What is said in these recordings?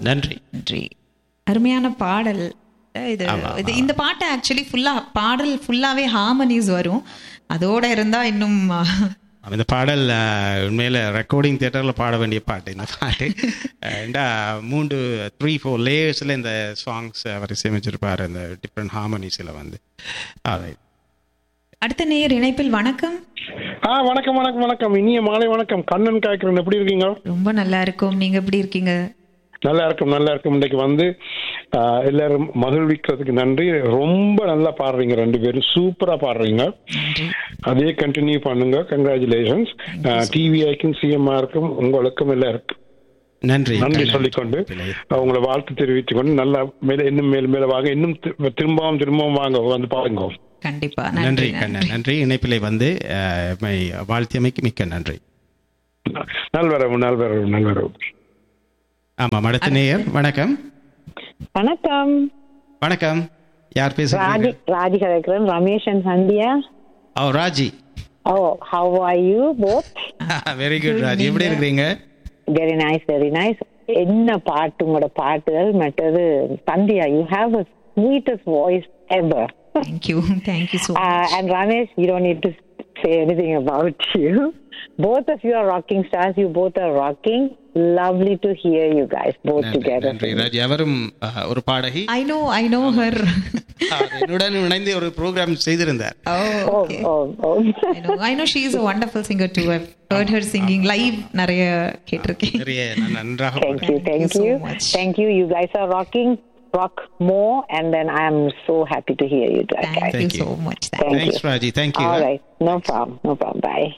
நன்றி நன்றி அருமையான பாடல் இது இது இந்த பாட்டு ஆக்சுவலி ஃபுல்லா பாடல் ஃபுல்லாவே ஹார்மனிஸ் வரும் அதோட இருந்தா இன்னும் இந்த பாடல் அஹ், உண்மையில ரெக்கார்டிங் தியேட்டரில் பாட வேண்டிய பாட்டு இந்த பாட்டு அஹ், ஏண்டா மூன்று த்ரீ ஃபோர் லேயர்ஸில் இந்த சாங்ஸ் அவர் இசையமைச்சிருப்பார் அந்த டிஃப்ரெண்ட் ஹார்மனிஸில் வந்து அதை அடுத்த நேயர் இணைப்பில் வணக்கம் ஆ வணக்கம் வணக்கம் வணக்கம் இனிய மாலை வணக்கம் கண்ணன் காய்க்கிறேன் எப்படி இருக்கீங்க ரொம்ப நல்லா இருக்கும் நீங்க எப்படி இருக்கீங்க நல்லா இருக்கும் நல்லா இருக்கும் இன்னைக்கு வந்து ஆ, எல்லாரும் மகிழ்விக்கிறதுக்கு நன்றி ரொம்ப நல்லா பாடுறீங்க ரெண்டு பேரும் சூப்பரா பாடுறீங்க அதே கண்டினியூ பண்ணுங்க கங்க்ராச்சுலேஷன்ஸ் டிவிஐக்கும் சிஎம்ஆருக்கும் உங்களுக்கும் எல்லாருக்கும் நன்றி நன்றி கண்ணன். சொல்லிக்கொண்டு உங்களை வாழ்த்து தெரிவித்துக் கொண்டு நல்லா மேல இன்னும் மேல் மேல வாங்க இன்னும் தி- திரும்பவும் திரும்பவும் வாங்க வந்து பாருங்க கண்டிப்பா நன்றி நன்றி கண்ணன் நன்றி இணைப்பிலை வந்து அஹ், எம்மை வாழ்த்தியமைக்கு மிக்க நன்றி நல்வரவு நல்வரவு நல்வரவு ஆமாம் அடுத்த நேயர் வணக்கம் வணக்கம் வணக்கம் யார் ராஜி பேசுறீங்க ராஜி கதைக்கிறேன் Ramesh and Sandhya oh Raji oh how are you both very good Raji எப்படி இருக்கிறீங்க வெரி நைஸ் வெரி நைஸ் என்ன பாட்டு உங்களோட பாட்டுகள் மற்றது Sandhya you have a sweetest voice ever thank you thank you so and Ramesh, you don't need to say anything about you. Both of you are rocking stars. You both are rocking. Lovely to hear you guys both நன்றி together. நன்றி ராஜி அவரும் அஹ், ஒரு பாடகி I know I know her அவர் என்னுடன் இணைந்து ஒரு ப்ரோக்ராம் செய்திருந்தார் oh Oh, okay oh, oh. I know. I know she is a wonderful singer too. I've heard her singing live நிறைய கேட்டிருக்கேன் நிறைய நன்- நன்றாக Thank you, Thank you thank so you. much. Thank you. You guys are rocking. Rock more, and then I am so happy to hear you guys. Thank you Thank you. so much. Thank thanks you. Raji thank you All right. No problem. No problem. Bye.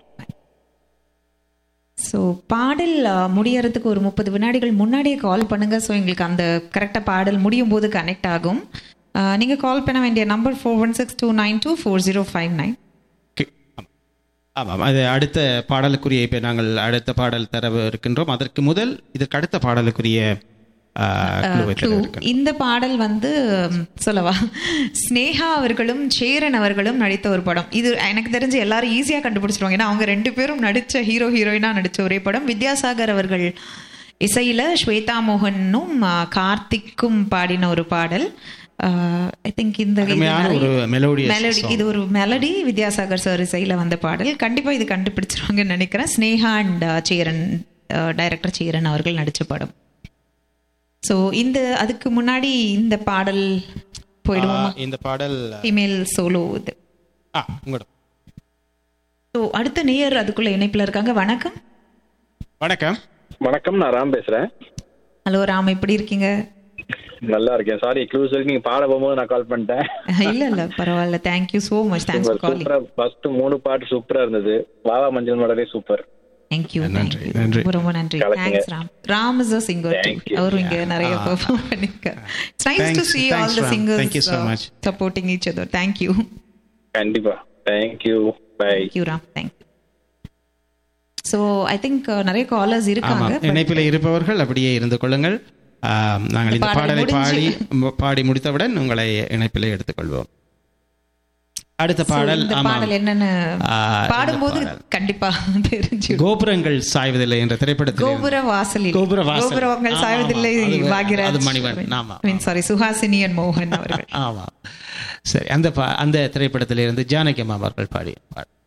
So பாடல் அஹ், முடியறதுக்கு ஒரு முப்பது வினாடிகள் முன்னாடியே கால் பண்ணுங்க so எங்களுக்கு அந்த கரெக்டாக பாடல் முடியும் போது கனெக்ட் ஆகும் அஹ், நீங்க கால் பண்ண வேண்டிய number four one six two nine two four zero five nine ஆமாம் அது அடுத்த பாடலுக்குரிய இப்போ நாங்கள் அடுத்த பாடல் தர இருக்கின்றோம் அதற்கு முதல் இதற்கு அடுத்த பாடலுக்குரிய அஹ், clue-வை தர இருக்கின்றோம். இந்த பாடல் வந்து ம், சொல்லவா ஸ்னேகா அவர்களும் சேரன் அவர்களும் நடித்த ஒரு படம் இது எனக்கு தெரிஞ்சு எல்லாரும் ஈஸியாக கண்டுபிடிச்சிருவாங்க ஏன்னா அவங்க ரெண்டு பேரும் நடித்த ஹீரோ ஹீரோயினா நடித்த ஒரே படம் வித்யாசாகர் அவர்கள் இசையில ஸ்வேதா மோகனும் ஆ, கார்த்திக்கும் பாடின ஒரு பாடல் ஐ திங்க் இந்த இது அருமையான நிறைய- ஒரு melodious மெலடி song. இது ஒரு மெலடி வித்யாசாகர் சார் இசையில வந்த பாடல் கண்டிப்பா இது கண்டுபிடிச்சிருவாங்கன்னு நினைக்கிறேன் ஸ்னேகா அண்ட் சேரன் டைரக்டர் சேரன் அவர்கள் நடிச்ச படம் ஸோ இந்த அதுக்கு முன்னாடி இந்த பாடல் போயிடுவோமா ஆஹ், இந்த பாடல் ஃபீமேல் சோலோ இது ஆ உங்களோட ஸோ அடுத்த நேயர் அதுக்குள்ள இணைப்புல இருக்காங்க வணக்கம் வணக்கம் வணக்கம் நான் ராம் பேசுறேன் ஹலோ ராம் எப்படி இருக்கீங்க நல்லா இருக்கேன் சாரி க்ளூஸ் சொல்லி நீங்க பாட போகும்போது நான் கால் பண்ணிட்டேன் இல்ல இல்ல பரவாயில்ல thank you so much thanks for calling சூப்பரா ஃபர்ஸ்ட் மூணு பாட்டு சூப்பரா இருந்தது வாவா மஞ்சள் மலரே சூப்பர் தேங்க்யூ நன்றி, நன்றி நன்றி. ரொம்ப ரொம்ப நன்றி கலக்குங்க. Thanks Ram Ram is a singer Thank you. அவரும் இங்க நிறைய பெர்ஃபார்ம் பண்ணிருக்காரு it's nice to Thanks- see all thanks, the Ram. singers Thank you so much. Supporting each other thank you கண்டிப்பா thank you bye thank you Ram thank you so I think நிறைய callers இருக்காங்க ஆமாம் but- இணைப்பில் இருப்பவர்கள் அப்படியே இருந்து கொள்ளுங்கள் ஆம், நாங்கள் இந்த பாடல் பாடலை பாடி முடிஞ்சு. ம- பாடி முடித்தவுடன் உங்களை இணைப்பில் எடுத்துக்கொள்வோம் அடுத்த so பாடல் இந்த ஆமாம். பாடல் என்னன்னு ஆ, இந்த பாடும்போது பாடல். கண்டிப்பா தெரிஞ்சு கோபுரங்கள் சாய்வதில்லை என்ற திரைப்படத்தில் கோபுர வாசலில் கோபுர வாசல். கோபுரங்கள் ஆமா, சாய்வதில்லை ஆமா. அது- பாகிராஜ் அது மணிவண்ணன். ஆமா. மீன் சாரி சுஹாசினி அண்ட் மோகன் அவர்கள் ஆமாம் சரி அந்த பா அந்த திரைப்படத்திலிருந்து ஜானகி அம்மா அவர்கள் பாடிய பாடல்